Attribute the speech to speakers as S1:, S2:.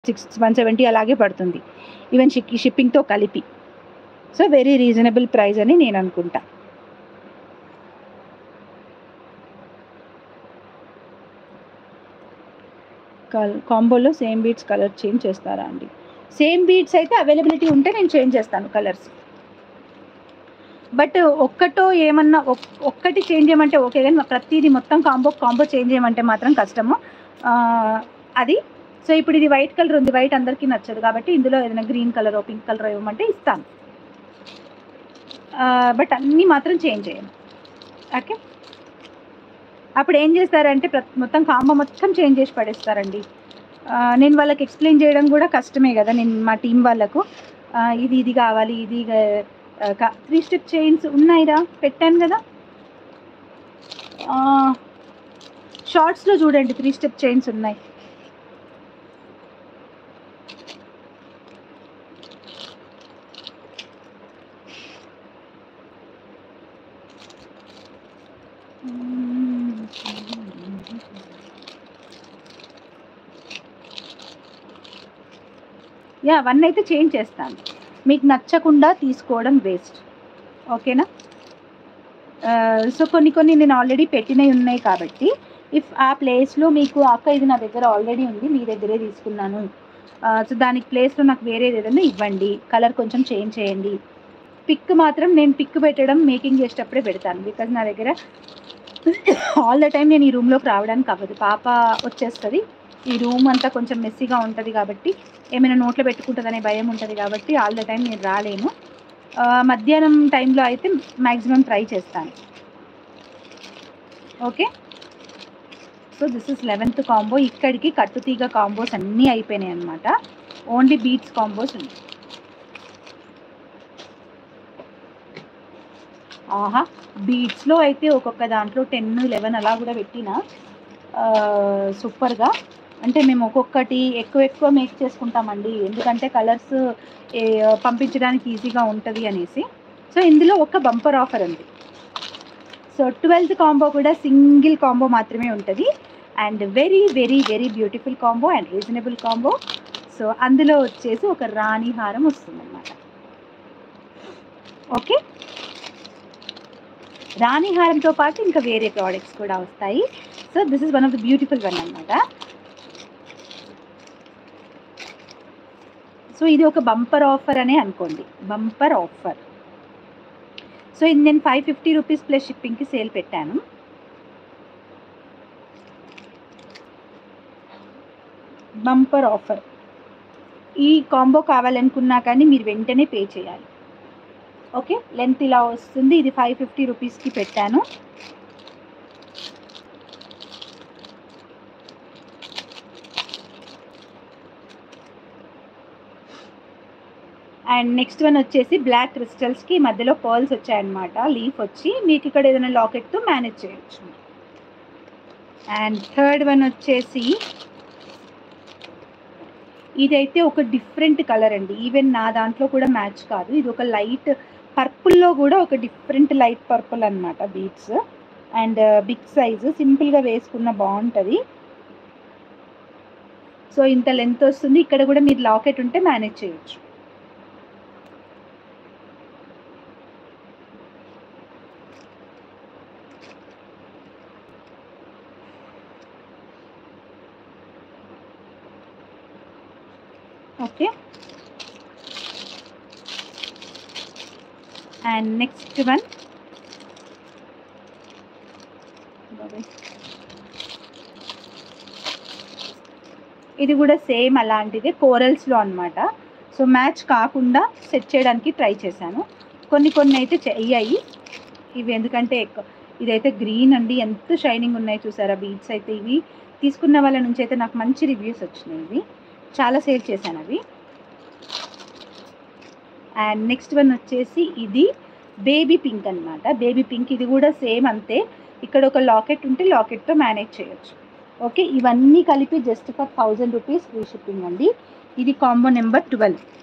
S1: six one seventy అలాగే పడుతుంది even ship షిప్పింగ్తో కలిపి సో వెరీ రీజనబుల్ ప్రైస్ అని నేను అనుకుంటా కల్ కాంబోలో సేమ్ బీట్స్ కలర్ చేంజ్ చేస్తారా అండి సేమ్ బీట్స్ అయితే అవైలబిలిటీ ఉంటే నేను చేంజ్ చేస్తాను కలర్స్ బట్ ఒక్కటో ఏమన్నా ఒక్- ఒక్కటి చేంజ్ చేయమంటే ఓకే కానీ ప్రతిదీ మొత్తం కాంబో కాంబో చేంజ్ చేయమంటే మాత్రం కష్టము ఆ, అది సో ఇప్పుడు ఇది వైట్ కలర్ ఉంది వైట్ అందరికీ నచ్చదు కాబట్టి ఇందులో ఏదైనా గ్రీన్ కలర్ పింక్ కలర్ ఇవ్వమంటే ఇస్తాను బట్ అన్నీ మాత్రం చేంజ్ చేయను ఓకే అప్పుడు ఏం చేస్తారంటే ప్రతి మొత్తం కాంబో మొత్తం చేంజ్ చేసి పడేస్తారండి ఆ, నేను వాళ్ళకి ఎక్స్ప్లెయిన్ చేయడం కూడా కష్టమే కదా నేను మా టీం వాళ్ళకు ఆ, ఇది ఇది కావాలి ఇది త్రీ స్టెప్ చైన్స్ ఉన్నాయిరా పెట్టాను కదా షార్ట్స్లో చూడండి త్రీ స్టెప్ చైన్స్ ఉన్నాయి యా వన్ అయితే చేంజ్ చేస్తాను మీకు నచ్చకుండా తీసుకోవడం వేస్ట్ ఓకేనా సో కొన్ని కొన్ని నేను ఆల్రెడీ పెట్టినవి ఉన్నాయి కాబట్టి ఇఫ్ ఆ ప్లేస్లో మీకు అక్క ఇది నా దగ్గర ఆల్రెడీ ఉంది మీ దగ్గరే తీసుకున్నాను సో దానికి ప్లేస్లో నాకు వేరేది ఏదైనా ఇవ్వండి కలర్ కొంచెం చేంజ్ చేయండి పిక్ మాత్రం నేను పిక్ పెట్టడం మేకింగ్ చేసేటప్పుడే పెడతాను బికాజ్ నా దగ్గర ఆల్ ద టైం నేను ఈ రూమ్లోకి రావడానికి అవ్వదు పాప వచ్చేస్తుంది ఈ రూమ్ అంతా కొంచెం మెస్సీగా ఉంటుంది కాబట్టి ఏమైనా నోట్లో పెట్టుకుంటుందనే భయం ఉంటుంది కాబట్టి ఆల్ ద టైం నేను రాలేను ఆ, మధ్యాహ్నం టైంలో అయితే మ్యాక్సిమం ట్రై చేస్తాను okay so this is eleventh combo ఇక్కడికి కట్టుతీగ కాంబోస్ అన్నీ అయిపోయినాయి అనమాట ఓన్లీ బీట్స్ కాంబోస్ ఉన్నాయి ఆహా బీట్స్లో అయితే ఒక్కొక్క దాంట్లో టెన్ లెవెన్ అలా కూడా పెట్టిన సూపర్గా అంటే మేము ఒక్కొక్కటి ఎక్కువ ఎక్కువ మేక్ చేసుకుంటామండి ఎందుకంటే కలర్స్ పంపించడానికి ఈజీగా ఉంటుంది అనేసి సో ఇందులో ఒక బంపర్ ఆఫర్ ఉంది సో ట్వెల్త్ కాంబో కూడా సింగిల్ కాంబో మాత్రమే ఉంటుంది and very very very beautiful combo and reasonable combo so అందులో వచ్చేసి ఒక రాణి హారం వస్తుంది అనమాట ఓకే రాణి హారంతో పాటు ఇంకా వేరే ప్రోడక్ట్స్ కూడా వస్తాయి so this is one of the beautiful one అనమాట సో ఇది ఒక బంపర్ ఆఫర్ అనే అనుకోండి బంపర్ ఆఫర్ సో ఇది నేను ఫైవ్ ఫిఫ్టీ రూపీస్ ప్లస్ షిప్పింగ్కి సేల్ పెట్టాను బంపర్ ఆఫర్ ఈ కాంబో కావాలనుకున్నా కానీ మీరు వెంటనే పే చేయాలి ఓకే లెంత్ ఇలా వస్తుంది ఇది ఫైవ్ ఫిఫ్టీ రూపీస్కి పెట్టాను అండ్ నెక్స్ట్ వన్ వచ్చేసి బ్లాక్ క్రిస్టల్స్కి మధ్యలో పర్ల్స్ వచ్చాయన్నమాట లీఫ్ వచ్చి మీకు ఇక్కడ ఏదైనా లాకెట్తో మేనేజ్ చేయొచ్చు అండ్ థర్డ్ వన్ వచ్చేసి ఇదైతే ఒక డిఫరెంట్ కలర్ అండి ఈవెన్ నా దాంట్లో కూడా మ్యాచ్ కాదు ఇది ఒక లైట్ పర్పుల్లో కూడా ఒక డిఫరెంట్ లైట్ పర్పుల్ అనమాట బీట్స్ అండ్ బిగ్ సైజు సింపుల్గా వేసుకున్న బాగుంటుంది సో ఇంత లెంత్ వస్తుంది ఇక్కడ కూడా మీరు లాకెట్ ఉంటే మేనేజ్ చేయొచ్చు ఓకే అండ్ నెక్స్ట్ వన్ ఇది కూడా సేమ్ అలాంటిదే కోరల్స్లో అనమాట సో మ్యాచ్ కాకుండా సెట్ చేయడానికి ట్రై చేశాను కొన్ని కొన్ని అయితే చెయ్యాయి ఇవి ఎందుకంటే ఎక్కువ ఇదైతే గ్రీన్ అండి ఎంత షైనింగ్ ఉన్నాయి చూసారా బీట్స్ అయితే ఇవి తీసుకున్న వాళ్ళ నుంచి అయితే నాకు మంచి రివ్యూస్ వచ్చినాయి ఇవి చాలా సేల్ చేశాను అవి అండ్ నెక్స్ట్ వన్ వచ్చేసి ఇది బేబీ పింక్ అన్నమాట బేబీ పింక్ ఇది కూడా సేమ్ అంతే ఇక్కడ ఒక లాకెట్ ఉంటే లాకెట్తో మేనేజ్ చేయొచ్చు ఓకే ఇవన్నీ కలిపి just four thousand rupees free shipping అండి ఇది కాంబో నెంబర్ ట్వెల్వ్